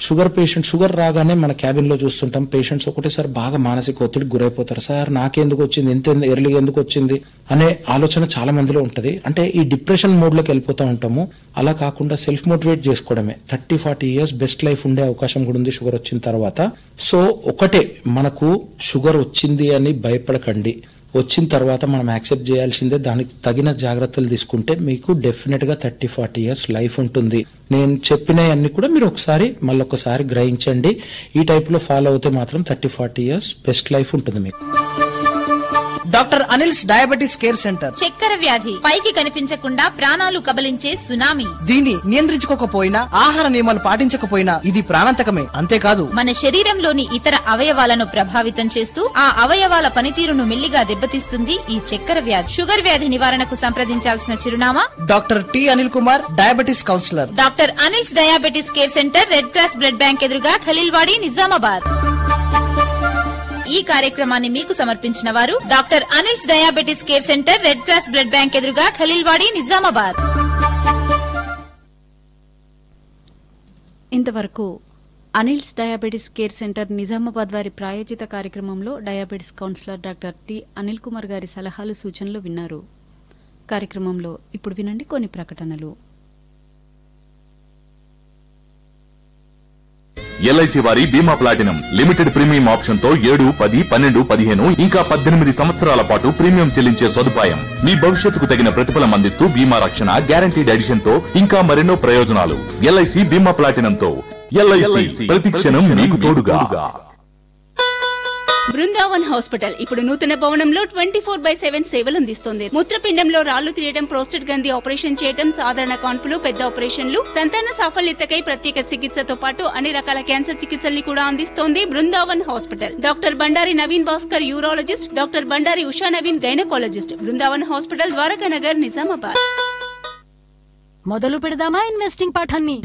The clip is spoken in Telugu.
షుగర్ పేషెంట్ షుగర్ రాగానే మన క్యాబిన్ లో చూస్తుంటాం పేషెంట్స్ ఒకటేసారి బాగా మానసిక ఒత్తిడికి గురైపోతారు సార్ నాకెందుకు వచ్చింది ఎంత ఎర్లీగా ఎందుకు వచ్చింది అనే ఆలోచన చాలా మందిలో ఉంటది అంటే ఈ డిప్రెషన్ మోడ్ లోకి వెళ్ళిపోతూ ఉంటాము అలా కాకుండా సెల్ఫ్ మోటివేట్ చేసుకోవడమే thirty forty years best life ఉండే అవకాశం కూడా ఉంది షుగర్ వచ్చిన తర్వాత సో ఒకటే మనకు షుగర్ వచ్చింది అని భయపడకండి వచ్చిన తర్వాత మనం యాక్సెప్ట్ చేయాల్సిందే దానికి తగిన జాగ్రత్తలు తీసుకుంటే మీకు డెఫినెట్ గా థర్టీ ఫార్టీ ఇయర్స్ లైఫ్ ఉంటుంది నేను చెప్పినవన్నీ కూడా మీరు ఒకసారి మళ్ళీ ఒకసారి గ్రహించండి ఈ టైప్ లో ఫాలో అవుతే మాత్రం thirty forty years best life ఉంటుంది మీకు doctor Anil's diabetes care centre చక్కెర వ్యాధి పైకి కనిపించకుండా ప్రాణాలు కబలించే సునామీ దీన్ని నియంత్రించుకోకపోయినా ఆహార నియమాలు పాటించకపోయినా ఇది ప్రాణాంతకమే అంతేకాదు మన శరీరంలోని ఇతర అవయవాలను ప్రభావితం చేస్తూ ఆ అవయవాల పనితీరును మెల్లిగా దెబ్బతీస్తుంది ఈ చక్కెర వ్యాధి షుగర్ వ్యాధి నివారణకు సంప్రదించాల్సిన చిరునామా doctor T Anil Kumar diabetes counsellor doctor Anil's diabetes care centre red cross blood bank ఎదురుగా ఖలీల్వాడి నిజామాబాద్ ఈ కార్యక్రమాన్ని మీకు సమర్పించిన వారు doctor Anil's diabetes care centre red cross blood bank ఎదురుగా ఖలీల్వాడి నిజామాబాద్ ఇంతవరకు Anil's diabetes care centre Nizamabad వారి ప్రాయోజిత కార్యక్రమంలో diabetes counsellor doctor T Anil Kumar గారి సలహాలు సూచనలు విన్నారు కార్యక్రమంలో ఇప్పుడు వినండి కొన్ని ప్రకటనలు ఎల్ఐసి వారి బీమా ప్లాటినం లిమిటెడ్ ప్రీమియం ఆప్షన్ తో ఏడు పది పన్నెండు పదిహేను ఇంకా పద్దెనిమిది సంవత్సరాల పాటు ప్రీమియం చెల్లించే సదుపాయం మీ భవిష్యత్తుకు తగిన ప్రతిఫలం అందిస్తూ బీమా రక్షణ గ్యారంటీడ్ ఎడిషన్ తో ఇంకా మరెన్నో ప్రయోజనాలు ఎల్ఐసి బీమా ప్లాటినం తో ఎల్ఐసి ప్రతి క్షణం మీకు తోడుగా బృందావన్ హాస్పిటల్ ఇప్పుడు నూతన భవనంలో ట్వంటీ ఫోర్ బై సెవెన్ సేవలు అందిస్తుంది మూత్రపిండంలో రాళ్లు తీయడం ప్రోస్టేట్ గ్రంథి ఆపరేషన్ చేయడం సాధారణ కాన్పులు పెద్ద ఆపరేషన్లు సంతాన సాఫల్యతకై ప్రత్యేక చికిత్సతో పాటు అన్ని రకాల క్యాన్సర్ చికిత్సల్ని కూడా అందిస్తోంది Brindavan hospital doctor Bandari Naveen Bhaskar urologist doctor Bandari Usha Naveen gynaecologist Brindavan hospital Dwaraka Nagar Nizamabad మొదలు పెడదామా ఇన్వెస్టింగ్ పాఠాన్ని